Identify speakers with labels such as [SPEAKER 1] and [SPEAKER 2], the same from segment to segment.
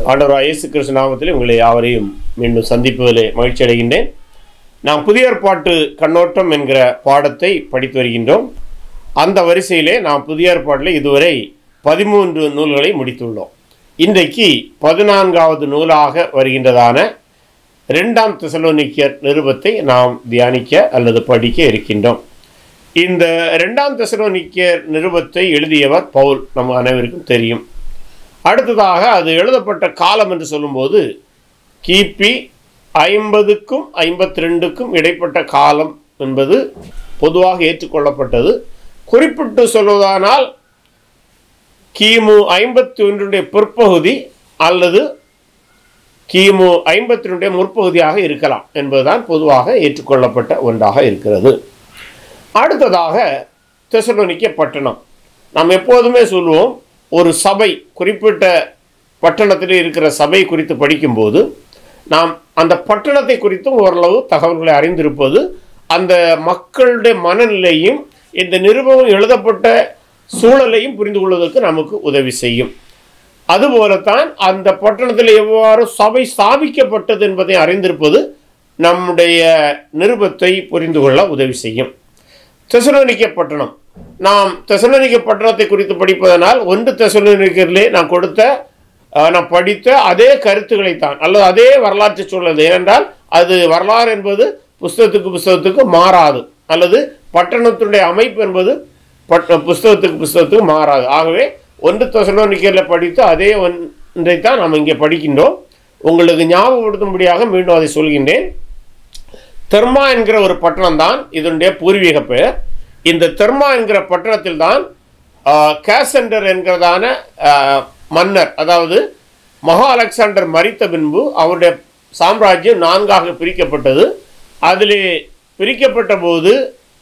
[SPEAKER 1] ஆண்டவராக இயேசு கிறிஸ்து நாமத்தில் உங்களை யாவரையும் மீண்டும் சந்திப்பதிலே மகிழ்ச்சி அடைகின்றேன் நாம் புதிய ஏற்பாட்டு கண்ணோட்டம் என்கிற பாடத்தை படித்து வருகின்றோம் அந்த வரிசையிலே நாம் புதிய ஏற்பாட்டில் இதுவரை பதிமூன்று நூல்களை முடித்துள்ளோம் இன்றைக்கு பதினான்காவது நூலாக வருகின்றதான ரெண்டாம் தெசலோனிக்கர் நிருபத்தை நாம் தியானிக்க அல்லது படிக்க இருக்கின்றோம் இந்த ரெண்டாம் தெசலோனிக்கர் நிருபத்தை எழுதியவர் பவுல் நம்ம அனைவருக்கும் தெரியும் அடுத்ததாக அது எழுதப்பட்ட காலம் என்று சொல்லும்போது கிபி ஐம்பதுக்கும் ஐம்பத்தி ரெண்டுக்கும் இடைப்பட்ட காலம் என்பது பொதுவாக ஏற்றுக்கொள்ளப்பட்டது குறிப்பிட்டு சொல்வதானால் கிமு ஐம்பத்தி ஒன்றுடைய பிற்பகுதி அல்லது கிமு ஐம்பத்தி ரெண்டுடைய முற்பகுதியாக இருக்கலாம் என்பதுதான் பொதுவாக ஏற்றுக்கொள்ளப்பட்ட ஒன்றாக இருக்கிறது அடுத்ததாக தெசலோனிக்க பட்டணம் நாம் எப்போதுமே சொல்லுவோம் ஒரு சபை குறிப்பிட்ட பட்டணத்தில் இருக்கிற சபை குறித்து படிக்கும்போது நாம் அந்த பட்டணத்தை குறித்தும் ஓரளவு தகவல்களை அறிந்திருப்பது அந்த மக்களுடைய மனநிலையும் இந்த நிருபம் எழுதப்பட்ட சூழலையும் புரிந்து கொள்வதற்கு நமக்கு உதவி செய்யும் அதுபோலத்தான் அந்த பட்டணத்தில் எவ்வாறு சபை ஸ்தாபிக்கப்பட்டது என்பதை அறிந்திருப்பது நம்முடைய நிருபத்தை புரிந்து கொள்ள உதவி செய்யும் தெசலோனிக்க பட்டணம் நாம் தெசலோனிக்க பட்டணத்தை குறித்து படிப்பதனால் ஒன்று தெசலோனிக்கரிலே நான் கொடுத்த அஹ், நான் படித்த அதே கருத்துக்களைத்தான் அல்லது அதே வரலாற்று சூழல் ஏனென்றால் அது வரலாறு என்பது புஸ்தகத்துக்கு புஸ்தகத்துக்கு மாறாது அல்லது பட்டணத்தினுடைய அமைப்பு என்பது பட்ட புஸ்தகத்துக்கு புஸ்தகத்துக்கு மாறாது ஆகவே ஒன்று தெசலோனிக்கரில் படித்த அதே ஒன்றைத்தான் நாம் இங்கே படிக்கின்றோம் உங்களுக்கு ஞாபகப்படுத்தும்படியாக மீண்டும் அதை சொல்கின்றேன் தெர்மா என்கிற ஒரு பட்டணம் தான் இதனுடைய பூர்வீக பெயர் இந்த தெர்மா என்கிற பட்டணத்தில் தான் கேசண்டர் என்கிறதான ஆஹ், மன்னர் அதாவது மகா அலெக்சாண்டர் மரித்த பின்பு அவருடைய சாம்ராஜ்யம் நான்காக பிரிக்கப்பட்டது அதிலே பிரிக்கப்பட்ட போது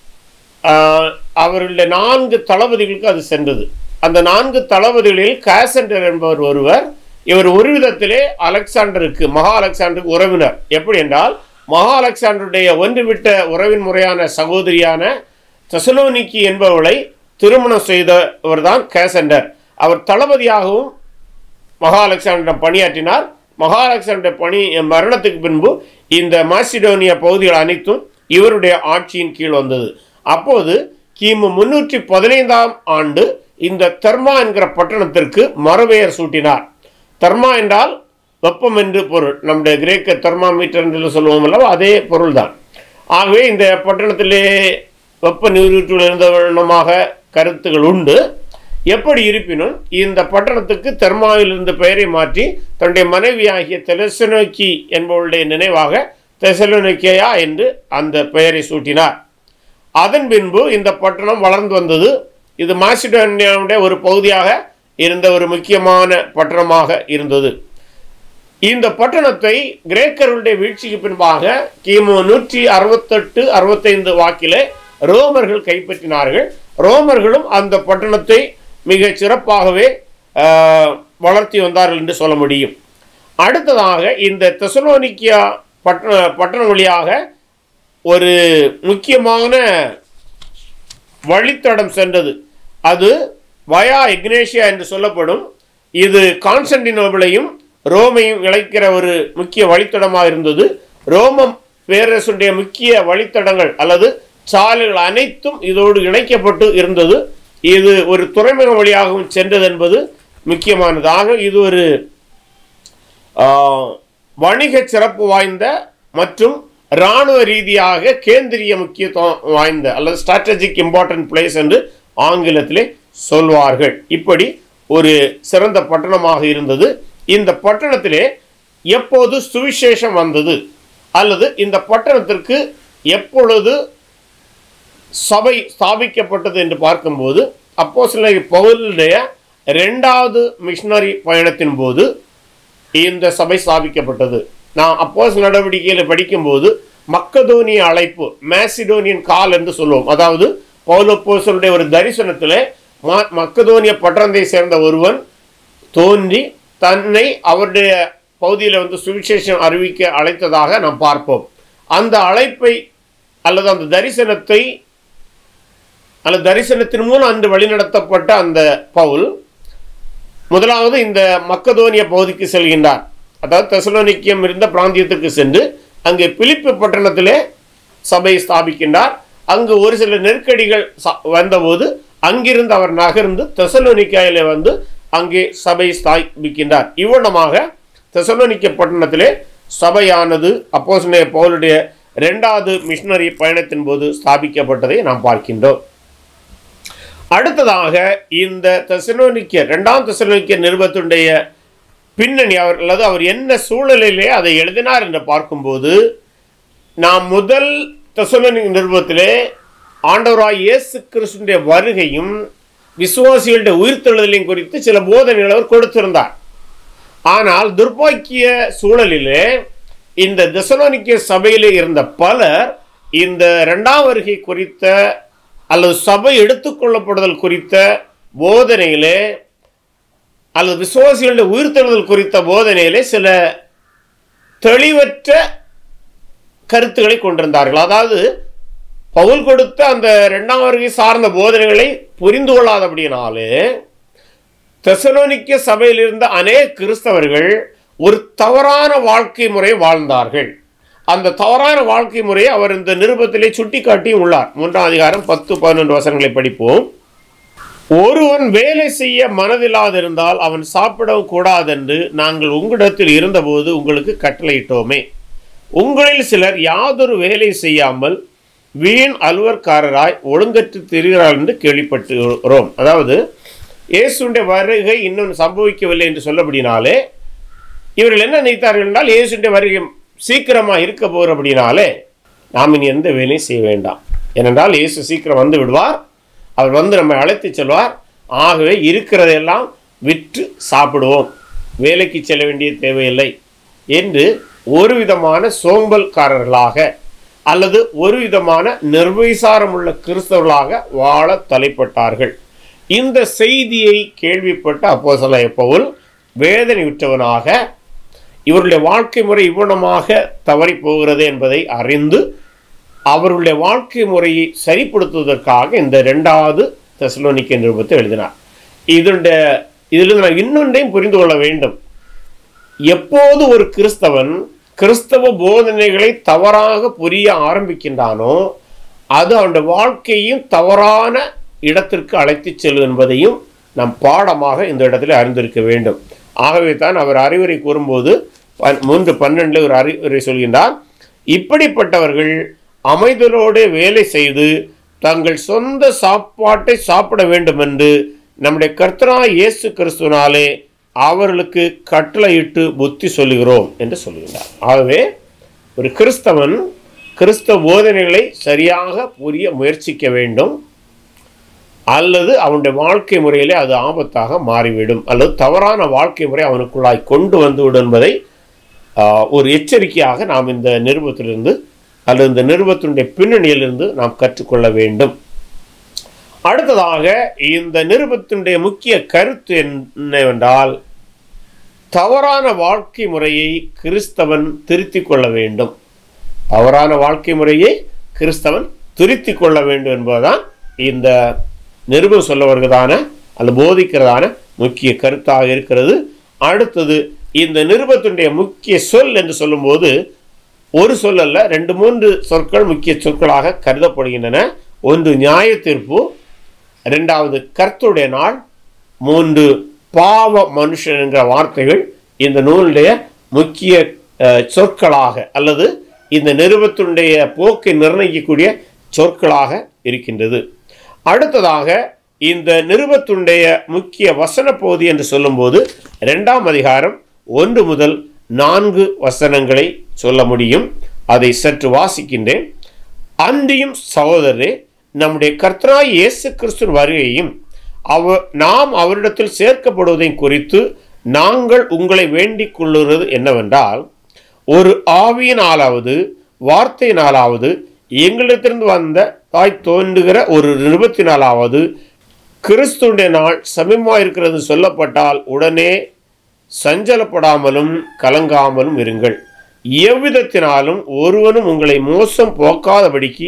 [SPEAKER 1] ஆஹ், அவர்களுடைய நான்கு தளபதிகளுக்கு அது சென்றது அந்த நான்கு தளபதிகளில் கேசண்டர் என்பவர் ஒருவர் இவர் ஒரு விதத்திலே அலெக்சாண்டருக்கு மகா அலெக்சாண்டருக்கு உறவினர் எப்படி என்றால் மகா அலெக்சாண்டருடைய ஒன்றுவிட்ட உறவின் முறையான சகோதரியான தெசலோனிக்கி என்பவளை திருமணம் செய்தவர் தான் கேசண்டர் அவர் தளபதியாகவும் மகா அலெக்சாண்டரிடம் பணியாற்றினார் மகா அலெக்சாண்டர் பணி மரணத்துக்கு பின்பு இந்த மாசிடோனியா பகுதிகள் அனைத்தும் இவருடைய ஆட்சியின் கீழ் வந்தது அப்போது கிமு முன்னூற்றி பதினைந்தாம் ஆண்டு இந்த தெர்மா என்கிற பட்டணத்திற்கு மறுபெயர் சூட்டினார் தெர்மா என்றால் வெப்பம் என்று பொருள் நம்முடைய கிரேக்க தெர்மாமீட்டர் என்று சொல்லுவோம் அல்லவா அதே பொருள்தான் ஆகவே இந்த பட்டணத்திலே வெப்ப நீரூற்றில் இருந்தவண்ணமாக கருத்துகள் உண்டு எப்படி இருப்பினும் இந்த பட்டணத்துக்கு தெர்மாவில் இருந்த பெயரை மாற்றி தன்னுடைய மனைவியாகிய தெலசனோக்கி என்பவளுடைய நினைவாக தெசலோனிக்கேயா என்று அந்த பெயரை சூட்டினார் அதன் பின்பு இந்த பட்டணம் வளர்ந்து வந்தது இது மாசிடோனியாவுடைய ஒரு பகுதியாக இருந்த ஒரு முக்கியமான பட்டணமாக இருந்தது இந்த பட்டணத்தை கிரேக்கர்களுடைய வீழ்ச்சிக்கு பின்பாக கிமு நூற்றி அறுபத்தெட்டு அறுபத்தைந்து வாக்கிலே ரோமர்கள் கைப்பற்றினார்கள் ரோமர்களும் அந்த பட்டணத்தை மிக சிறப்பாகவே ஆஹ், வளர்த்தி வந்தார்கள் என்று சொல்ல முடியும் அடுத்ததாக இந்த தெசலோனிக்கியா பட்டண பட்டணம் வழியாக ஒரு முக்கியமான வழித்தடம் சென்றது அது வயா இக்னேஷியா என்று சொல்லப்படும் இது கான்ஸ்டன்டினோபிளையும் ரோமையும் இணைக்கிற ஒரு முக்கிய வழித்தடமாக இருந்தது ரோமம் பேரரசுடைய முக்கிய வழித்தடங்கள் அல்லது சாலைகள் அனைத்தும் இதோடு இணைக்கப்பட்டு இருந்தது இது ஒரு துறைமுகம் வழியாகவும் சென்றது என்பது முக்கியமானது ஆக இது ஒரு ஆஹ், வணிக சிறப்பு வாய்ந்த மற்றும் இராணுவ ரீதியாக கேந்திரிய முக்கியத்துவம் வாய்ந்த அல்லது ஸ்ட்ராட்டஜிக் இம்பார்ட்டன்ட் பிளேஸ் என்று ஆங்கிலத்திலே சொல்வார்கள் இப்படி ஒரு சிறந்த பட்டணமாக இருந்தது இந்த பட்டணத்திலே எப்போது சுவிசேஷம் வந்தது அல்லது இந்த பட்டணத்திற்கு எப்பொழுது சபை ஸ்தாபிக்கப்பட்டது என்று பார்க்கும்போது அப்போ சில பவுலுடைய ரெண்டாவது மிஷனரி பயணத்தின் போது இந்த சபை ஸ்தாபிக்கப்பட்டது நான் அப்போஸ் நடவடிக்கையில் படிக்கும்போது மக்கதோனிய அழைப்பு மேசிடோனியன் கால் என்று சொல்லுவோம் அதாவது பௌலப்போசனுடைய ஒரு தரிசனத்தில் ம- மக்கதோனிய பட்டணத்தை சேர்ந்த ஒருவன் தோன்றி தன்னை அவருடைய பகுதியில் வந்து சுவிசேஷம் அறிவிக்க அழைத்ததாக நாம் பார்ப்போம் அந்த அழைப்பை அல்லது அந்த தரிசனத்தை அல்லது தரிசனத்தின் மூலம் அன்று வழிநடத்தப்பட்ட அந்த பவுல் முதலாவது இந்த மக்கதோனிய பகுதிக்கு செல்கின்றார் அதாவது தெசலோனிக்கியம் இருந்த பிராந்தியத்துக்கு சென்று அங்கே பிலிப்பு பட்டணத்திலே சபையை ஸ்தாபிக்கின்றார் அங்கு ஒரு சில நெருக்கடிகள் ச- வந்தபோது அங்கிருந்து அவர் நகர்ந்து தெசலோனிக்காயிலே வந்து அங்கே சபை ஸ்தாபிக்கின்றார் இவ்வளமாக தெசலோனிக்க பட்டணத்திலே சபையானது அப்போஸ்தலனாகிய பவுலுடைய இரண்டாவது மிஷனரி பயணத்தின் போது ஸ்தாபிக்கப்பட்டதை நாம் பார்க்கின்றோம் அடுத்ததாக இந்த தெசலோனிக்க இரண்டாம் தெசலோனிக்க நிருபத்துடைய பின்னணி அவர் அல்லது அவர் என்ன சூழலிலே அதை எழுதினார் என்று பார்க்கும்போது நாம் முதல் தெசலோனிக்க நிருபத்திலே ஆண்டவராய் இயேசு கிறிஸ்துடைய வருகையும் விசுவாசிகளுடைய உயிர்த்தெழுதலையும் குறித்து சில போதனைகள் அவர் கொடுத்திருந்தார் ஆனால் துர்பாக்கிய சூழலிலே இந்த தெசலோனிக்க சபையிலே இருந்த பலர் இந்த இரண்டாம் வருகை குறித்த அல்லது சபை எடுத்துக்கொள்ளப்படுதல் குறித்த போதனையிலே அல்லது விசுவாசிகளுடைய உயிர்த்தெழுதல் குறித்த போதனையிலே சில தெளிவற்ற கருத்துக்களை கொண்டிருந்தார்கள் அதாவது பவுல் கொடுத்த அந்த இரண்டாம் வருகை சார்ந்த போதனைகளை புரிந்து கொள்ளாதபடியினாலே தெசலோனிக்க சபையில் இருந்த அநேக கிறிஸ்தவர்கள் ஒரு தவறான வாழ்க்கை முறை வாழ்ந்தார்கள் அந்த தவறான வாழ்க்கை முறையை அவர் இந்த நிருபத்திலே சுட்டிக்காட்டி உள்ளார் மூன்றாம் அதிகாரம் பத்து பதினொன்று வசனங்களை படிப்போம் ஒருவன் வேலை செய்ய மனதில்லாதிருந்தால் அவன் சாப்பிடவும் கூடாதென்று நாங்கள் உங்களிடத்தில் இருந்தபோது உங்களுக்கு கட்டளையிட்டோமே உங்களில் சிலர் யாதொரு வேலை செய்யாமல் வீண் அலுவற்காரராய் ஒழுங்கற்று திரிகிறார்கள் என்று கேள்விப்பட்டுகிறோம் அதாவது இயேசுடைய வருகை இன்னும் சம்பவிக்கவில்லை என்று சொல்லப்படினாலே இவர்கள் என்ன நினைத்தார்கள் என்றால் இயேசுடைய வருகை சீக்கிரமாக இருக்க போகிறபடினாலே நாம் இனி எந்த வேலையும் செய்ய வேண்டாம் ஏனென்றால் இயேசு சீக்கிரம் வந்து விடுவார் அவர் வந்து நம்மை அழைத்து செல்வார் ஆகவே இருக்கிறதையெல்லாம் விற்று சாப்பிடுவோம் வேலைக்கு செல்ல வேண்டிய தேவையில்லை என்று ஒரு விதமான சோம்பல்காரர்களாக அல்லது ஒரு விதமான நிர்விசாரமுள்ள கிறிஸ்தவர்களாக வாழ தலைப்பட்டார்கள் இந்த செய்தியை கேள்விப்பட்ட அப்போஸ்தலனாகிய பவுல் வேதனையுற்றவனாக இவருடைய வாழ்க்கை முறை இவ்வளமாக தவறி போகிறது என்பதை அறிந்து அவருடைய வாழ்க்கை முறையை சரிப்படுத்துவதற்காக இந்த இரண்டாவது தெசலோனிக்க நிருபத்தை எழுதினார் இதனுடைய இதிலிருந்து நான் இன்னொன்றையும் புரிந்து கொள்ள வேண்டும் எப்போது ஒரு கிறிஸ்தவன் கிறிஸ்தவ போதனைகளை தவறாக புரிய ஆரம்பிக்கின்றானோ அது அவனுடைய வாழ்க்கையும் தவறான இடத்திற்கு அழைத்துச் செல்லும் என்பதையும் நாம் பாடமாக இந்த இடத்துல அறிந்திருக்க வேண்டும் ஆகவே தான் அவர் அறிவுரை கூறும்போது பன்- மூன்று பன்னெண்டில் ஒரு அறிவுரை சொல்கின்றார் இப்படிப்பட்டவர்கள் அமைதலோடு வேலை செய்து தங்கள் சொந்த சாப்பாட்டை சாப்பிட வேண்டும் என்று நம்முடைய கர்த்தராய் இயேசு கிறிஸ்துவினாலே அவர்களுக்கு கட்டளையிட்டு புத்தி சொல்லுகிறோம் என்று சொல்லுகிறார் ஆகவே ஒரு கிறிஸ்தவன் கிறிஸ்தவ போதனைகளை சரியாக புரிய முயற்சிக்க வேண்டும் அல்லது அவனுடைய வாழ்க்கை முறையிலே அது ஆபத்தாக மாறிவிடும் அல்லது தவறான வாழ்க்கை முறை அவனுக்குள்ளாய் கொண்டு வந்துவிடும் என்பதை ஆஹ், ஒரு எச்சரிக்கையாக நாம் இந்த நிருபத்திலிருந்து அல்லது இந்த நிருபத்தினுடைய பின்னணியிலிருந்து நாம் கற்றுக்கொள்ள வேண்டும் அடுத்ததாக இந்த நிருபத்தினுடைய முக்கிய கருத்து என்னவென்றால் தவறான வாழ்க்கை முறையை கிறிஸ்தவன் திருத்திக் கொள்ள வேண்டும் தவறான வாழ்க்கை முறையை கிறிஸ்தவன் திருத்திக் கொள்ள வேண்டும் என்பதுதான் இந்த நிருபம் சொல்ல வருகிறதான அல்லது போதிக்கிறதான முக்கிய கருத்தாக இருக்கிறது அடுத்தது இந்த நிருபத்தினுடைய முக்கிய சொல் என்று சொல்லும்போது ஒரு சொல் அல்ல ரெண்டு மூன்று சொற்கள் முக்கிய சொற்களாக கருதப்படுகின்றன ஒன்று நியாய தீர்ப்பு ரெண்டாவது கர்த்தருடைய நாள் மூன்று பாவ மனுஷன் என்ற வார்த்தைகள் இந்த நூலுடைய முக்கிய அஹ், சொற்களாக அல்லது இந்த நிருபத்தினுடைய போக்கை நிர்ணயிக்கக்கூடிய சொற்களாக இருக்கின்றது அடுத்ததாக இந்த நிருபத்தினுடைய முக்கிய வசன பகுதி என்று சொல்லும்போது ரெண்டாம் அதிகாரம் ஒன்று முதல் நான்கு வசனங்களை சொல்ல முடியும் அதை சற்று வாசிக்கின்றேன் அன்றியும் சகோதரரே நம்முடைய கர்த்தராய் இயேசு கிறிஸ்துவின் வருகையும் அவ நாம் அவரிடத்தில் சேர்க்கப்படுவதையும் குறித்து நாங்கள் உங்களை வேண்டிக் கொள்ளுகிறது என்னவென்றால் ஒரு ஆவியினாலாவது வார்த்தையினாலாவது எங்களிடத்திலிருந்து வந்த தாய் தோன்றுகிற ஒரு நிருபத்தினாலாவது கிறிஸ்துடைய நாள் சமீபமாக இருக்கிறது சொல்லப்பட்டால் உடனே சஞ்சலப்படாமலும் கலங்காமலும் இருங்கள் எவ்விதத்தினாலும் ஒருவனும் உங்களை மோசம் போக்காதபடிக்கு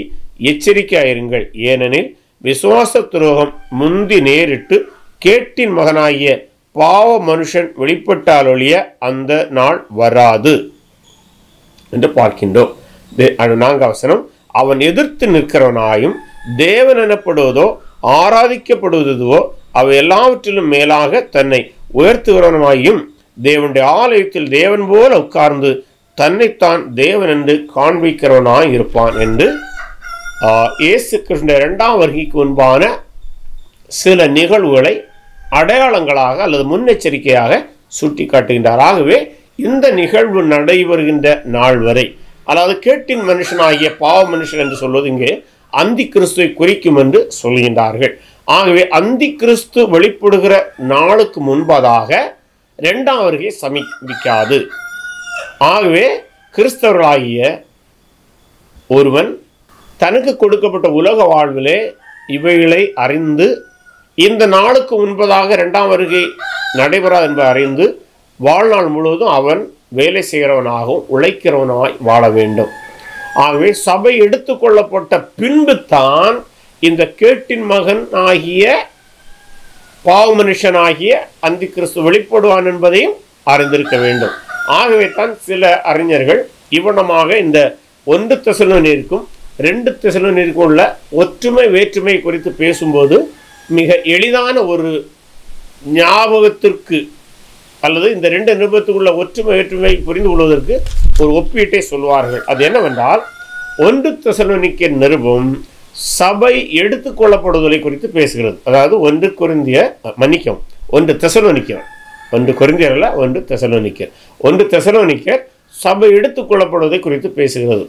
[SPEAKER 1] எச்சரிக்கையாயிருங்கள் ஏனெனில் விசுவாச துரோகம் முந்தி நேரிட்டு கேட்டின் மகனாகிய பாவ மனுஷன் வெளிப்பட்டால் ஒழிய அந்த நாள் வராது என்று பார்க்கின்றோம் தே- அது நான்கு அவசரம் அவன் எதிர்த்து நிற்கிறவனாயும் தேவன் எனப்படுவதோ ஆராதிக்கப்படுவதோ அவை எல்லாவற்றிலும் மேலாக தன்னை உயர்த்துகிறவனாயும் தேவனுடைய ஆலயத்தில் தேவன் போல உட்கார்ந்து தன்னைத்தான் தேவன் என்று காண்பிக்கிறவனாய் இருப்பான் என்று ஆ, இயேசு கிருஷ்ண இரண்டாம் வருகைக்கு முன்பான சில நிகழ்வுகளை அடையாளங்களாக அல்லது முன்னெச்சரிக்கையாக சுட்டி காட்டுகின்றார் ஆகவே இந்த நிகழ்வு நடைபெறுகின்ற நாள் வரை அதாவது கேட்டின் மனுஷனாகிய பாவ மனுஷன் என்று சொல்வது இங்கே அந்தி கிறிஸ்துவை குறிக்கும் என்று சொல்கின்றார்கள் ஆகவே அந்தி கிறிஸ்து வெளிப்படுகிற நாளுக்கு முன்பதாக இரண்டாம் வருகை சமீபிக்காது ஆகவே கிறிஸ்தவர்களாகிய ஒருவன் தனக்கு கொடுக்கப்பட்ட உலக வாழ்விலே இவைகளை அறிந்து இந்த நாளுக்கு முன்பதாக இரண்டாம் வருகை நடைபெறாது என்பதை அறிந்து வாழ்நாள் முழுவதும் அவன் வேலை செய்கிறவனாகவும் உழைக்கிறவனாய் வாழ வேண்டும் ஆகவே சபை எடுத்துக்கொள்ளப்பட்ட பின்பு தான் இந்த கேட்டின் மகன் ஆகிய பாவ மனுஷனாகிய அந்தி கிறிஸ்து வெளிப்படுவான் என்பதையும் அறிந்திருக்க வேண்டும் ஆகவே தான் சில அறிஞர்கள் இவ்வனமாக இந்த ஒன்று தெசலோனிற்கும் ரெண்டு தெசலோனிற்கும் உள்ள ஒற்றுமை வேற்றுமை குறித்து பேசும்போது மிக எளிதான ஒரு ஞாபகத்திற்கு அல்லது இந்த ரெண்டு நிருபத்துக்குள்ள ஒற்றுமை வேற்றுமை புரிந்து கொள்வதற்கு ஒரு ஒப்பீட்டை சொல்வார்கள் அது என்னவென்றால் ஒன்று தெசலோனிக்க நிருபம் சபை எடுத்துக்கொள்ளப்படுவதை குறித்து பேசுகிறது அதாவது ஒன்று குருந்திய மன்னிக்கும் ஒன்று தெசலோனிக்கர் ஒன்று குருந்தியர் அல்ல ஒன்று தெசலோனிக்கர் ஒன்று தெசலோனிக்கர் சபை எடுத்துக்கொள்ளப்படுவதை குறித்து பேசுகிறது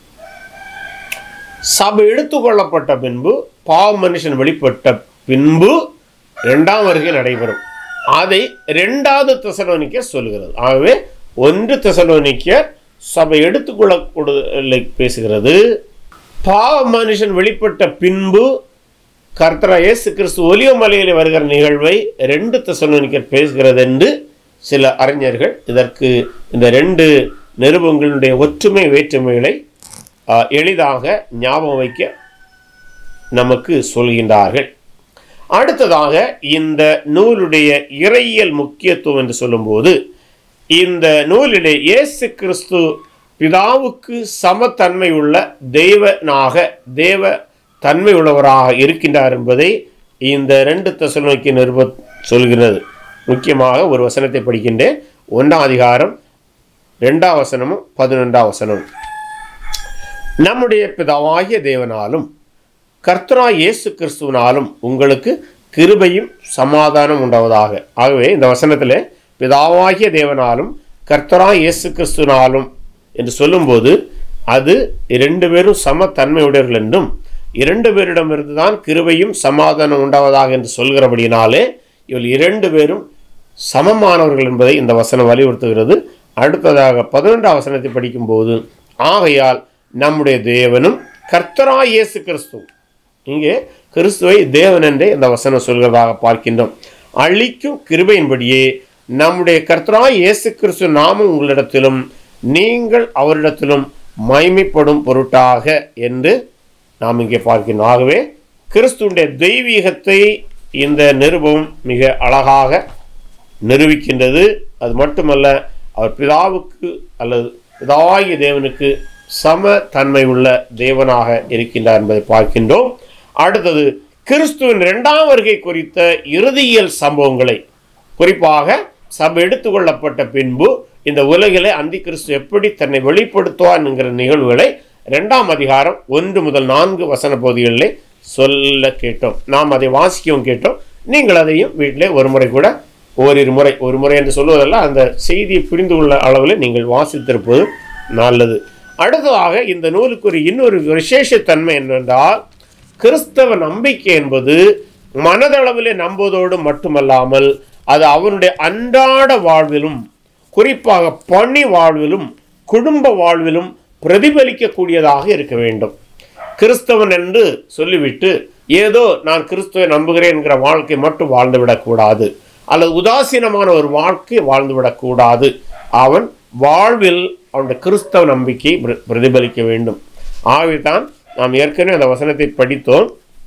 [SPEAKER 1] சபை எடுத்துக்கொள்ளப்பட்ட பின்பு பாவ மனுஷன் வெளிப்பட்ட பின்பு இரண்டாம் வருகை நடைபெறும் அதை இரண்டாவது தெசலோனிக்கர் சொல்கிறது ஆகவே ஒன்று தெசலோனிக்கர் சபை எடுத்துக்கொள்ளக்கூடுதலை பேசுகிறது பாவ மனுஷன் வெளிப்பட்ட பின்பு கர்த்தரா இயேசு கிறிஸ்து ஒலிவ மலையில் வருகிற நிகழ்வை ரெண்டு தெசலோனிக்கர் பேசுகிறது என்று சில அறிஞர்கள் இதற்கு இந்த ரெண்டு நிருபங்களுடைய ஒற்றுமை வேற்றுமைகளை ஆ, எளிதாக ஞாபகம் வைக்க நமக்கு சொல்கின்றார்கள் அடுத்ததாக இந்த நூலுடைய இறையியல் முக்கியத்துவம் என்று சொல்லும்போது இந்த நூலிலே இயேசு கிறிஸ்து பிதாவுக்கு சமத்தன்மை உள்ள தெய்வனாக தேவ தன்மை உள்ளவராக இருக்கின்றார் என்பதை இந்த ரெண்டு தசநோக்கி நிருப சொல்கிறது முக்கியமாக ஒரு வசனத்தை படிக்கின்றேன் ஒன்றாம் அதிகாரம் ரெண்டாம் வசனமும் பதினொன்றாம் வசனமும் நம்முடைய பிதாவாகிய தேவனாலும் கர்த்தராய் இயேசு கிறிஸ்துவினாலும் உங்களுக்கு கிருபையும் சமாதானம் உண்டாவதாக ஆகவே இந்த வசனத்தில் பிதாவாகிய தேவனாலும் கர்த்தராய் இயேசு கிறிஸ்துவினாலும் என்று சொல்லும்போது அது இரண்டு பேரும் சமத்தன்மையுடையவர்கள் என்றும் இரண்டு பேரிடமிருந்து தான் கிருபையும் சமாதானம் உண்டாவதாக என்று சொல்கிறபடினாலே இவள் இரண்டு பேரும் சமமானவர்கள் என்பதை இந்த வசனம் வலியுறுத்துகிறது அடுத்ததாக பதினொன்றாம் வசனத்தை படிக்கும்போது ஆகையால் நம்முடைய தேவனும் கர்த்தராய் இயேசு கிறிஸ்து இங்கே கிறிஸ்துவை தேவன் என்றே இந்த வசனம் சொல்கிறதாக பார்க்கின்றோம் அழிக்கும் கிருபையின்படியே நம்முடைய கர்த்தராய் இயேசு கிறிஸ்து நாமும் உங்களிடத்திலும் நீங்கள் அவரிடத்திலும் மைமைப்படும் பொருட்டாக என்று நாம் இங்கே பார்க்கின்றோம் ஆகவே கிறிஸ்துடைய தெய்வீகத்தை இந்த நிருபம் மிக அழகாக நிரூபிக்கின்றது அது மட்டுமல்ல அவர் பிதாவுக்கு அல்லது பிதாவாகிய தேவனுக்கு சம தன்மை உள்ள தேவனாக இருக்கின்றார் என்பதை பார்க்கின்றோம் அடுத்தது கிறிஸ்துவின் இரண்டாம் வருகை குறித்த இறுதியியல் சம்பவங்களை குறிப்பாக சபை எடுத்துக்கொள்ளப்பட்ட பின்பு இந்த உலகிலே அந்தி கிறிஸ்து எப்படி தன்னை வெளிப்படுத்துவார் என்கிற நிகழ்வுகளை இரண்டாம் அதிகாரம் ஒன்று முதல் நான்கு வசன பகுதிகளிலே சொல்ல கேட்டோம் நாம் அதை வாசிக்கவும் கேட்டோம் நீங்கள் அதையும் வீட்டிலே ஒரு முறை கூட ஓரிரு முறை ஒரு முறை என்று சொல்வதல்ல அந்த செய்தியை புரிந்து கொள்ள அளவில் நீங்கள் வாசித்திருப்பது நல்லது அடுத்ததாக இந்த நூலுக்கு ஒரு இன்னொரு விசேஷத்தன்மை என்னவென்றால் கிறிஸ்தவ நம்பிக்கை என்பது மனதளவிலே நம்புவதோடு மட்டுமல்லாமல் அது அவனுடைய அன்றாட வாழ்விலும் குறிப்பாக பணி வாழ்விலும் குடும்ப வாழ்விலும் பிரதிபலிக்கக்கூடியதாக இருக்க வேண்டும் கிறிஸ்தவன் என்று சொல்லிவிட்டு ஏதோ நான் கிறிஸ்துவை நம்புகிறேன் என்கிற வாழ்க்கை மட்டும் வாழ்ந்துவிடக்கூடாது அல்லது உதாசீனமான ஒரு வாழ்க்கை வாழ்ந்துவிடக்கூடாது அவன் வாழ்வில் அவனுடைய கிறிஸ்தவ நம்பிக்கையை பிர- பிரதிபலிக்க வேண்டும் ஆகவே தான் நாம் ஏற்கனவே அந்த வசனத்தை படித்தோம்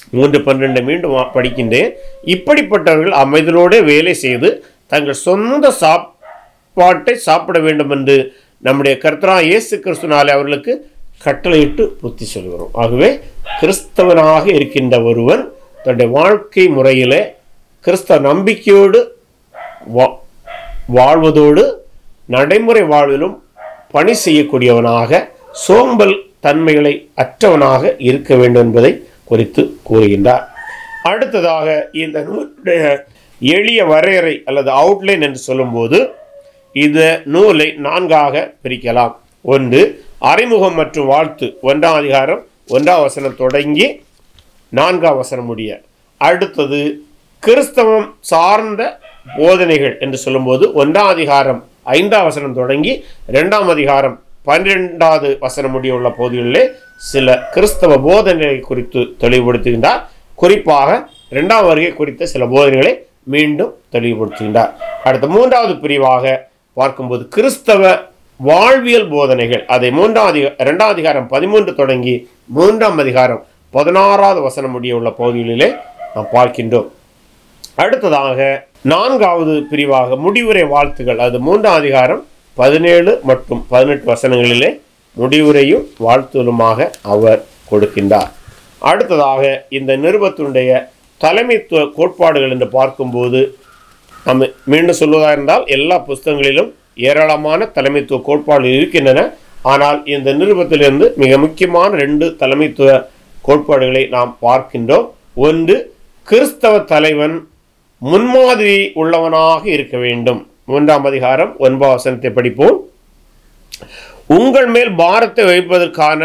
[SPEAKER 1] மூன்று பன்னிரண்டு மீண்டும் வா- படிக்கின்றேன் இப்படிப்பட்டவர்கள் அமைதலோடு வேலை செய்து தங்கள் சொந்த சாப்பாட்டை சாப்பிட வேண்டும் என்று நம்முடைய கர்த்தரா இயேசு கிறிஸ்துனாலே அவர்களுக்கு கட்டளையிட்டு புத்தி சொல்கிறோம் ஆகவே கிறிஸ்தவனாக இருக்கின்ற ஒருவன் தன்னுடைய வாழ்க்கை முறையிலே கிறிஸ்தவ நம்பிக்கையோடு வா- வாழ்வதோடு நடைமுறை வாழ்விலும் பணி செய்யக்கூடியவனாக சோம்பல் தன்மைகளை அற்றவனாக இருக்க வேண்டும் என்பதை குறித்து கூறுகின்றார் அடுத்ததாக இந்த நூலுடைய எளிய வரையறை அல்லது அவுட்லைன் என்று சொல்லும்போது இந்த நூலை நான்காக பிரிக்கலாம் ஒன்று அறிமுகம் மற்றும் வாழ்த்து ஒன்றாம் அதிகாரம் ஒன்றாம் வசனம் தொடங்கி நான்காம் வசனம் முடிய அடுத்தது கிறிஸ்தவம் சார்ந்த போதனைகள் என்று சொல்லும்போது ஒன்றாம் அதிகாரம் ஐந்தாம் வசனம் தொடங்கி இரண்டாம் அதிகாரம் பன்னிரெண்டாவது வசனம் முடிய உள்ள பகுதிகளிலே சில கிறிஸ்தவ போதனைகளை குறித்து தெளிவுபடுத்துகின்றார் குறிப்பாக இரண்டாம் வருகை குறித்த சில போதனைகளை மீண்டும் தெளிவுபடுத்துகின்றார் அடுத்த மூன்றாவது பிரிவாக பார்க்கும்போது கிறிஸ்தவ வாழ்வியல் போதனைகள் அதை மூன்றாம் அதிக இரண்டாம் அதிகாரம் பதிமூன்று தொடங்கி மூன்றாம் அதிகாரம் பதினாறாவது வசனம் முடிய உள்ள பகுதிகளிலே நாம் பார்க்கின்றோம் அடுத்ததாக நான்காவது பிரிவாக முடிவுரை வாழ்த்துகள் அது மூன்றாம் அதிகாரம் பதினேழு மற்றும் பதினெட்டு வசனங்களிலே முடிவுரையும் வாழ்த்துகளுமாக அவர் கொடுக்கின்றார் அடுத்ததாக இந்த நிருபத்தினுடைய தலைமைத்துவ கோட்பாடுகள் என்று பார்க்கும்போது நம்ம மீண்டும் சொல்வதாக இருந்தால் எல்லா புஸ்தகங்களிலும் ஏராளமான தலைமைத்துவ கோட்பாடுகள் இருக்கின்றன ஆனால் இந்த நிருபத்திலிருந்து மிக முக்கியமான ரெண்டு தலைமைத்துவ கோட்பாடுகளை நாம் பார்க்கின்றோம் ஒன்று கிறிஸ்தவ தலைவன் முன்மாதிரி உள்ளவனாக இருக்க வேண்டும் மூன்றாம் அதிகாரம் ஒன்பதாம் வசனத்தை படிப்போம் உங்கள் மேல் பாரத்தை வைப்பதற்கான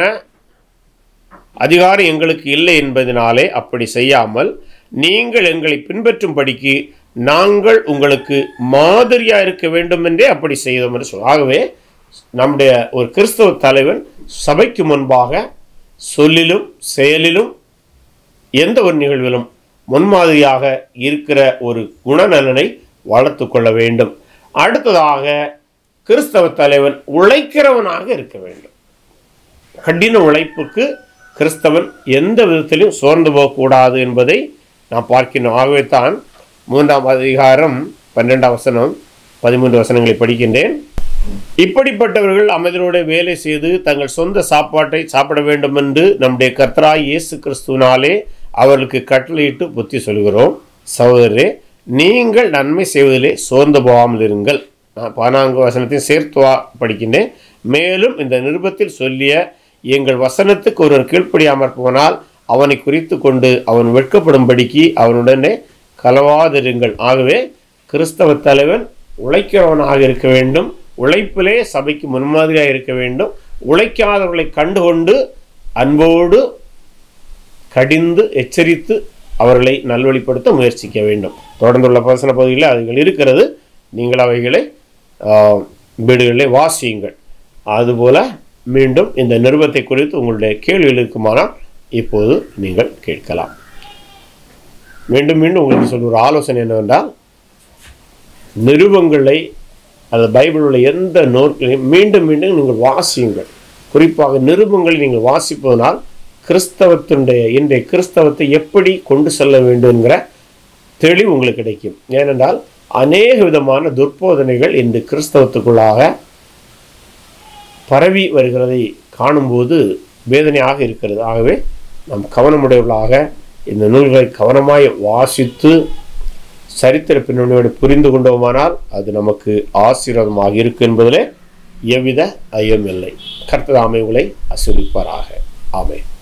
[SPEAKER 1] அதிகாரம் எங்களுக்கு இல்லை என்பதனாலே அப்படி செய்யாமல் நீங்கள் எங்களை பின்பற்றும்படிக்கு நாங்கள் உங்களுக்கு மாதிரியா இருக்க வேண்டும் என்றே அப்படி செய்தோம் என்று சொல் ஆகவே நம்முடைய ஒரு கிறிஸ்தவ தலைவன் சபைக்கு முன்பாக சொல்லிலும் செயலிலும் எந்த ஒரு நிகழ்விலும் முன்மாதிரியாக இருக்கிற ஒரு குணநலனை வளர்த்து கொள்ள வேண்டும் அடுத்ததாக கிறிஸ்தவ தலைவன் உழைக்கிறவனாக இருக்க வேண்டும் கடின உழைப்புக்கு கிறிஸ்தவன் எந்த விதத்திலும் சோர்ந்து போகக்கூடாது என்பதை நாம் பார்க்கின்றோம் ஆகவே தான் மூன்றாம் அதிகாரம் பன்னெண்டாம் வசனம் பதிமூன்று வசனங்களை படிக்கின்றேன் இப்படிப்பட்டவர்கள் அமைதலோடு வேலை செய்து தங்கள் சொந்த சாப்பாட்டை சாப்பிட வேண்டும் என்று நம்முடைய கர்த்தராய் இயேசு கிறிஸ்துவினாலே அவர்களுக்கு கட்டளையிட்டு புத்தி சொல்கிறோம் சகோதரரே நீங்கள் நன்மை செய்வதிலே சோர்ந்து போகாமல் இருங்கள் நான் பதினான்கு வசனத்தையும் சேர்த்து வா படிக்கின்றேன் மேலும் இந்த நிருபத்தில் சொல்லிய எங்கள் வசனத்துக்கு ஒருவர் கீழ்ப்படியாமற் போனால் அவனை குறித்து கொண்டு அவன் வெட்கப்படும்படிக்கு அவனுடனே கலவாதிருங்கள் ஆகவே கிறிஸ்தவ தலைவன் உழைக்கிறவனாக இருக்க வேண்டும் உழைப்பிலே சபைக்கு முன்மாதிரியாக இருக்க வேண்டும் உழைக்காதவர்களை கண்டுகொண்டு அன்போடு கடிந்து எச்சரித்து அவர்களை நல்வழிப்படுத்த முயற்சிக்க வேண்டும் தொடர்ந்துள்ள வசன பகுதியில் அதுகள் இருக்கிறது நீங்கள் அவைகளை ஆஹ், வீடுகளிலே வாசியுங்கள் அதுபோல மீண்டும் இந்த நிருபத்தை குறித்து உங்களுடைய கேள்விகள் இருக்குமானால் இப்போது நீங்கள் கேட்கலாம் மீண்டும் மீண்டும் உங்களுக்கு சொல்ற ஒரு ஆலோசனை என்னவென்றால் நிருபங்களை அது பைபிள் உள்ள எந்த நோட்களையும் மீண்டும் மீண்டும் நீங்கள் வாசியுங்கள் குறிப்பாக நிருபங்களை நீங்கள் வாசிப்பதனால் கிறிஸ்தவத்தினுடைய இன்றைய கிறிஸ்தவத்தை எப்படி கொண்டு செல்ல வேண்டும் என்கிற தெளிவு உங்களுக்கு கிடைக்கும் ஏனென்றால் அநேக விதமான துர்போதனைகள் இந்த கிறிஸ்தவத்துக்குள்ளாக பரவி வருகிறதை காணும்போது வேதனையாக இருக்கிறது ஆகவே நாம் கவனமுடையவர்களாக இந்த நூல்களை கவனமாய் வாசித்து சரித்திர பின்னணியோடு புரிந்து கொண்டோமானால் அது நமக்கு ஆசீர்வாதமாக இருக்கும் என்பதிலே எவ்வித ஐயமில்லை கர்த்தர் ஆமை உங்களை அசுரிப்பாராக ஆமை